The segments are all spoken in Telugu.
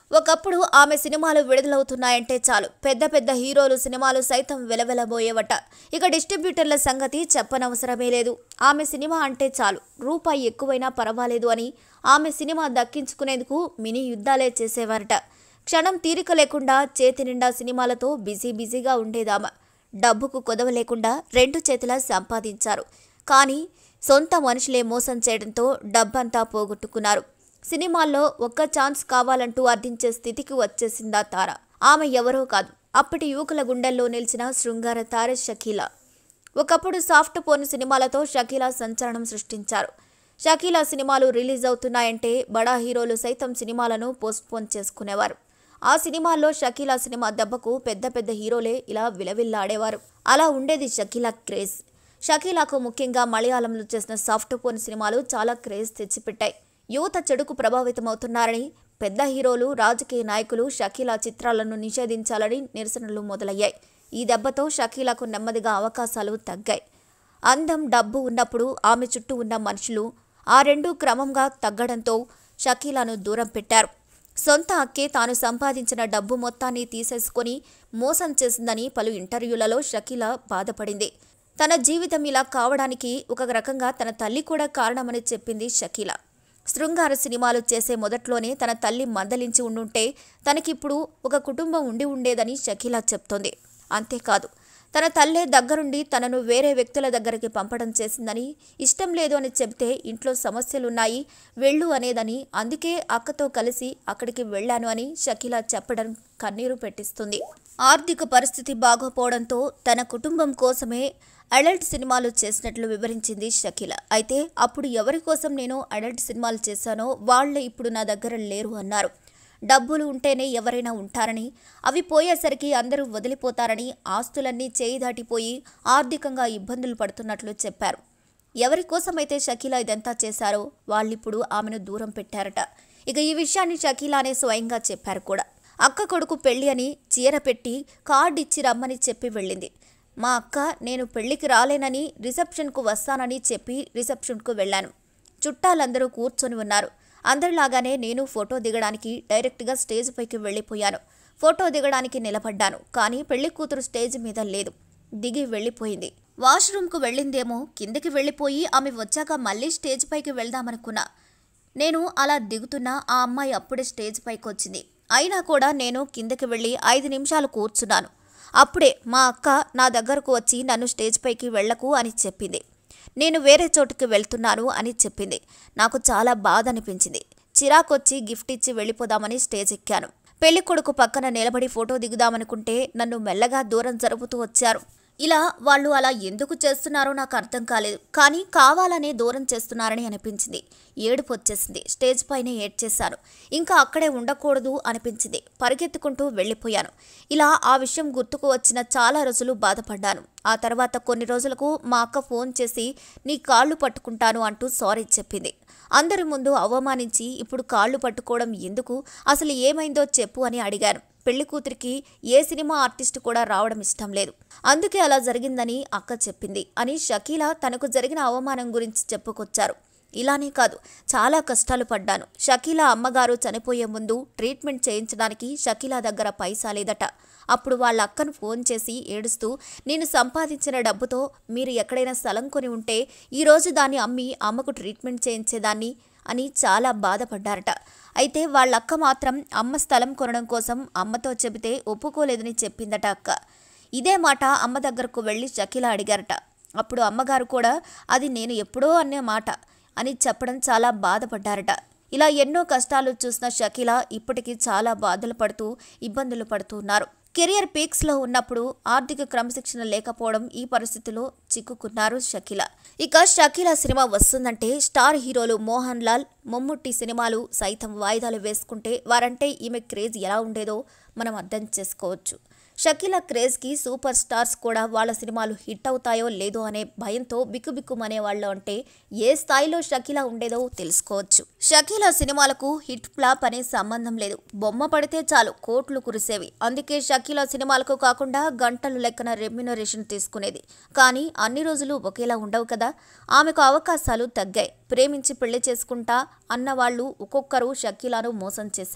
ఒకప్పుడు ఆమె సినిమాలు విడుదలవుతున్నాయంటే చాలు పెద్ద పెద్ద హీరోలు సినిమాలు సైతం వెలవెలబోయేవట ఇక డిస్ట్రిబ్యూటర్ల సంగతి చెప్పనవసరమే లేదు ఆమె సినిమా అంటే చాలు రూపాయి ఎక్కువైనా పర్వాలేదు అని ఆమె సినిమా దక్కించుకునేందుకు మినీ యుద్ధాలే చేసేవారట క్షణం తీరిక లేకుండా చేతి నిండా సినిమాలతో బిజీ బిజీగా ఉండేదామ డబ్బుకు కొదవ లేకుండా రెండు చేతులా సంపాదించారు కానీ సొంత మనుషులే మోసం చేయడంతో డబ్బంతా పోగొట్టుకున్నారు సినిమాల్లో ఒక్క ఛాన్స్ కావాలంటూ అర్థించే స్థితికి వచ్చేసిందా తార ఆమె ఎవరో కాదు అప్పటి యువకుల గుండెల్లో నిలిచిన శృంగార తార షకీలా ఒకప్పుడు సాఫ్ట్ పోన్ సినిమాలతో షకీలా సంచలనం సృష్టించారు షకీలా సినిమాలు రిలీజ్ అవుతున్నాయంటే బడా హీరోలు సైతం సినిమాలను పోస్ట్పోన్ చేసుకునేవారు ఆ సినిమాల్లో షకీలా సినిమా దెబ్బకు పెద్ద పెద్ద హీరోలే ఇలా విలవిల్లాడేవారు అలా ఉండేది షకీలా క్రేజ్ షకీలాకు ముఖ్యంగా మలయాళంలో చేసిన సాఫ్ట్ పోన్ సినిమాలు చాలా క్రేజ్ తెచ్చిపెట్టాయి యువత చెడుకు ప్రభావితమవుతున్నారని పెద్ద హీరోలు రాజకీయ నాయకులు షకీలా చిత్రాలను నిషేధించాలని నిరసనలు మొదలయ్యాయి ఈ దెబ్బతో షకీలాకు నెమ్మదిగా అవకాశాలు తగ్గాయి అందం డబ్బు ఉన్నప్పుడు ఆమె చుట్టూ ఉన్న మనుషులు ఆ రెండు క్రమంగా తగ్గడంతో షకీలాను దూరం పెట్టారు సొంత అక్కే తాను సంపాదించిన డబ్బు మొత్తాన్ని తీసేసుకొని మోసం చేసిందని పలు ఇంటర్వ్యూలలో షకీలా బాధపడింది తన జీవితం ఇలా కావడానికి ఒక రకంగా తన తల్లి కూడా కారణమని చెప్పింది షకీలా శృంగార సినిమాలు చేసే మొదట్లోనే తన తల్లి మందలించి ఉండుంటే తనకిప్పుడు ఒక కుటుంబం ఉండి ఉండేదని షకీలా చెప్తోంది అంతేకాదు తన తల్లే దగ్గరుండి తనను వేరే వ్యక్తుల దగ్గరికి పంపడం చేసిందని ఇష్టం లేదు అని చెబితే ఇంట్లో సమస్యలున్నాయి వెళ్ళు అనేదని అందుకే అక్కతో కలిసి అక్కడికి వెళ్ళాను అని షకీలా చెప్పడం కన్నీరు పెట్టిస్తుంది ఆర్థిక పరిస్థితి బాగోపోవడంతో తన కుటుంబం కోసమే అడల్ట్ సినిమాలు చేసినట్లు వివరించింది షకీల అయితే అప్పుడు ఎవరి కోసం నేను అడల్ట్ సినిమాలు చేశానో వాళ్ళే ఇప్పుడు నా దగ్గర లేరు అన్నారు డబ్బులు ఉంటేనే ఎవరైనా ఉంటారని అవి పోయేసరికి అందరూ వదిలిపోతారని ఆస్తులన్నీ చేయి దాటిపోయి ఆర్థికంగా ఇబ్బందులు పడుతున్నట్లు చెప్పారు ఎవరి కోసమైతే షకీలా ఇదంతా చేశారో వాళ్ళిప్పుడు ఆమెను దూరం పెట్టారట ఇక ఈ విషయాన్ని షకీలానే స్వయంగా చెప్పారు కూడా అక్క కొడుకు పెళ్లి అని చీర పెట్టి కార్డు ఇచ్చి రమ్మని చెప్పి వెళ్ళింది మా అక్క నేను పెళ్లికి రాలేనని రిసెప్షన్కు వస్తానని చెప్పి రిసెప్షన్కు వెళ్ళాను చుట్టాలందరూ కూర్చొని ఉన్నారు అందరిలాగానే నేను ఫోటో దిగడానికి డైరెక్ట్గా స్టేజ్ పైకి వెళ్ళిపోయాను ఫోటో దిగడానికి నిలబడ్డాను కానీ పెళ్లి కూతురు స్టేజ్ మీద లేదు దిగి వెళ్ళిపోయింది వాష్రూమ్కు వెళ్ళిందేమో కిందకి వెళ్ళిపోయి ఆమె వచ్చాక మళ్ళీ స్టేజ్ పైకి వెళ్దామనుకున్నా నేను అలా దిగుతున్నా ఆ అమ్మాయి అప్పుడే స్టేజ్ పైకి వచ్చింది అయినా కూడా నేను కిందకి వెళ్ళి ఐదు నిమిషాలు కూర్చున్నాను అప్పుడే మా అక్క నా దగ్గరకు వచ్చి నన్ను స్టేజ్ పైకి వెళ్ళకు అని చెప్పింది నేను వేరే చోటుకి వెళ్తున్నాను అని చెప్పింది నాకు చాలా బాధ అనిపించింది చిరాకొచ్చి గిఫ్ట్ ఇచ్చి వెళ్ళిపోదామని స్టేజ్ ఎక్కాను పెళ్లి కొడుకు పక్కన నిలబడి ఫోటో దిగుదామనుకుంటే నన్ను మెల్లగా దూరం జరుపుతూ వచ్చారు ఇలా వాళ్ళు అలా ఎందుకు చేస్తున్నారో నాకు అర్థం కాలేదు కానీ కావాలనే దూరం చేస్తున్నారని అనిపించింది ఏడుపు వచ్చేసింది స్టేజ్ పైన ఏడ్చేశాను ఇంకా అక్కడే ఉండకూడదు అనిపించింది పరిగెత్తుకుంటూ వెళ్ళిపోయాను ఇలా ఆ విషయం గుర్తుకు వచ్చిన చాలా రోజులు బాధపడ్డాను ఆ తర్వాత కొన్ని రోజులకు మా అక్క ఫోన్ చేసి నీ కాళ్ళు పట్టుకుంటాను అంటూ సారీ చెప్పింది అందరి ముందు అవమానించి ఇప్పుడు కాళ్ళు పట్టుకోవడం ఎందుకు అసలు ఏమైందో చెప్పు అని అడిగాను పెళ్లి కూతురికి ఏ సినిమా ఆర్టిస్ట్ కూడా రావడం ఇష్టం లేదు అందుకే అలా జరిగిందని అక్క చెప్పింది అని షకీలా తనకు జరిగిన అవమానం గురించి చెప్పుకొచ్చారు ఇలానే కాదు చాలా కష్టాలు పడ్డాను షకీలా అమ్మగారు చనిపోయే ముందు ట్రీట్మెంట్ చేయించడానికి షకీలా దగ్గర పైసా లేదట అప్పుడు వాళ్ళ అక్కను ఫోన్ చేసి ఏడుస్తూ నేను సంపాదించిన డబ్బుతో మీరు ఎక్కడైనా స్థలం కొని ఉంటే ఈరోజు దాన్ని అమ్మి అమ్మకు ట్రీట్మెంట్ చేయించేదాన్ని అని చాలా బాధపడ్డారట అయితే వాళ్ళ అక్క మాత్రం అమ్మ స్థలం కొనడం కోసం అమ్మతో చెబితే ఒప్పుకోలేదని చెప్పిందట అక్క ఇదే మాట అమ్మ దగ్గరకు వెళ్ళి షకీలా అడిగారట అప్పుడు అమ్మగారు కూడా అది నేను ఎప్పుడో అనే మాట అని చెప్పడం చాలా బాధపడ్డారట ఇలా ఎన్నో కష్టాలు చూసిన షకీలా ఇప్పటికీ చాలా బాధలు పడుతూ ఇబ్బందులు పడుతున్నారు కెరియర్ పీక్స్లో ఉన్నప్పుడు ఆర్థిక క్రమశిక్షణ లేకపోవడం ఈ పరిస్థితిలో చిక్కుకున్నారు షకీలా ఇక షకీలా సినిమా వస్తుందంటే స్టార్ హీరోలు మోహన్ లాల్ మమ్ముట్టి సినిమాలు సైతం వాయిదాలు వేసుకుంటే వారంటే ఈమె క్రేజ్ ఎలా ఉండేదో మనం అర్థం చేసుకోవచ్చు షకీలా క్రేజ్కి సూపర్ స్టార్స్ కూడా వాళ్ళ సినిమాలు హిట్ అవుతాయో లేదో అనే భయంతో బిక్కుబిక్కుమనే వాళ్ళు అంటే ఏ స్థాయిలో షకీలా ఉండేదో తెలుసుకోవచ్చు షకీలా సినిమాలకు హిట్ ఫ్లాప్ అనే సంబంధం లేదు బొమ్మ పడితే చాలు కోట్లు కురిసేవి అందుకే షకీలా సినిమాలకు కాకుండా గంటలు లెక్కన రెమ్యునరేషన్ తీసుకునేది కానీ అన్ని రోజులు ఒకేలా ఉండవు కదా ఆమెకు అవకాశాలు తగ్గాయి ప్రేమించి పెళ్లి చేసుకుంటా అన్న వాళ్ళు ఒక్కొక్కరు షకీలాను మోసం చేశారు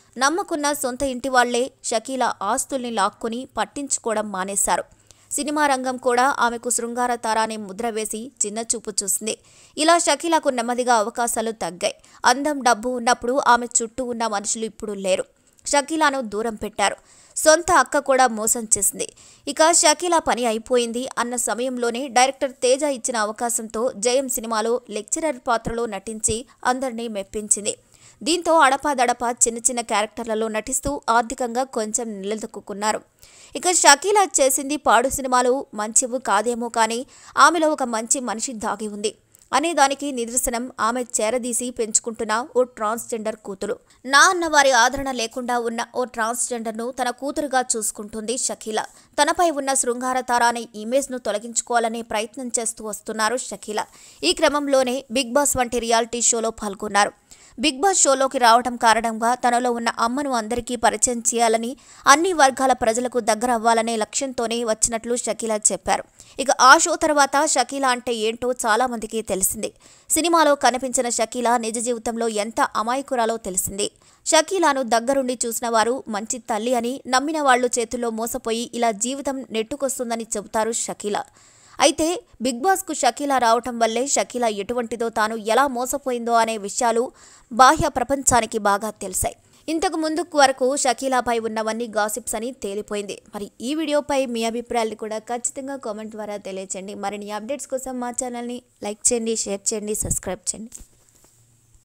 నమ్మకున్న సొంత ఇంటి వాళ్లే షకీలా ఆస్తుల్ని లాక్కొని పట్టించుకోవడం మానేశారు సినిమా రంగం కూడా ఆమెకు శృంగార తార అనే ముద్ర వేసి చిన్న చూపు చూసింది ఇలా షకీలాకు నెమ్మదిగా అవకాశాలు తగ్గాయి అందం డబ్బు ఉన్నప్పుడు ఆమె చుట్టూ ఉన్న మనుషులు ఇప్పుడు లేరు షకీలాను దూరం పెట్టారు సొంత అక్క కూడా మోసం చేసింది ఇక షకీలా పని అయిపోయింది అన్న సమయంలోనే డైరెక్టర్ తేజ ఇచ్చిన అవకాశంతో జయం సినిమాలో లెక్చరర్ పాత్రలో నటించి అందరినీ మెప్పించింది దీంతో అడపాదడపా చిన్న చిన్న క్యారెక్టర్లలో నటిస్తూ ఆర్థికంగా కొంచెం నిలదొక్కున్నారు ఇక షకీలా చేసింది పాడు సినిమాలు మంచివి కాదేమో కానీ ఆమెలో ఒక మంచి మనిషి దాగి ఉంది అనే దానికి నిదర్శనం ఆమె చేరదీసి పెంచుకుంటున్న ఓ ట్రాన్స్జెండర్ కూతురు నా అన్న వారి ఆదరణ లేకుండా ఉన్న ఓ ట్రాన్స్జెండర్ను తన కూతురుగా చూసుకుంటుంది షకీలా తనపై ఉన్న శృంగార తార అనే ఇమేజ్ను తొలగించుకోవాలనే ప్రయత్నం చేస్తూ వస్తున్నారు షకీలా ఈ క్రమంలోనే బిగ్ బాస్ వంటి రియాలిటీ షోలో పాల్గొన్నారు బిగ్ బాస్ షోలోకి రావడం కారణంగా తనలో ఉన్న అమ్మను అందరికీ పరిచయం చేయాలని అన్ని వర్గాల ప్రజలకు దగ్గర అవ్వాలనే లక్ష్యంతోనే వచ్చినట్లు షకీలా చెప్పారు ఇక ఆ షో తర్వాత షకీలా అంటే ఏంటో చాలా మందికి తెలిసింది సినిమాలో కనిపించిన షకీలా నిజ జీవితంలో ఎంత అమాయకురాలో తెలిసింది షకీలాను దగ్గరుండి చూసిన వారు మంచి తల్లి అని నమ్మిన వాళ్ళు చేతుల్లో మోసపోయి ఇలా జీవితం నెట్టుకొస్తుందని చెబుతారు షకీలా అయితే బిగ్ బాస్కు షకీలా రావటం వల్లే షకీలా ఎటువంటిదో తాను ఎలా మోసపోయిందో అనే విషయాలు బాహ్య ప్రపంచానికి బాగా తెలిసాయి ఇంతకు ముందు వరకు షకీలాపై ఉన్నవన్నీ గాసిప్స్ అని తేలిపోయింది మరి ఈ వీడియోపై మీ అభిప్రాయాలు కూడా ఖచ్చితంగా కామెంట్ ద్వారా తెలియచేయండి మరిన్ని అప్డేట్స్ కోసం మా ఛానల్ని లైక్ చేయండి షేర్ చేయండి సబ్స్క్రైబ్ చేయండి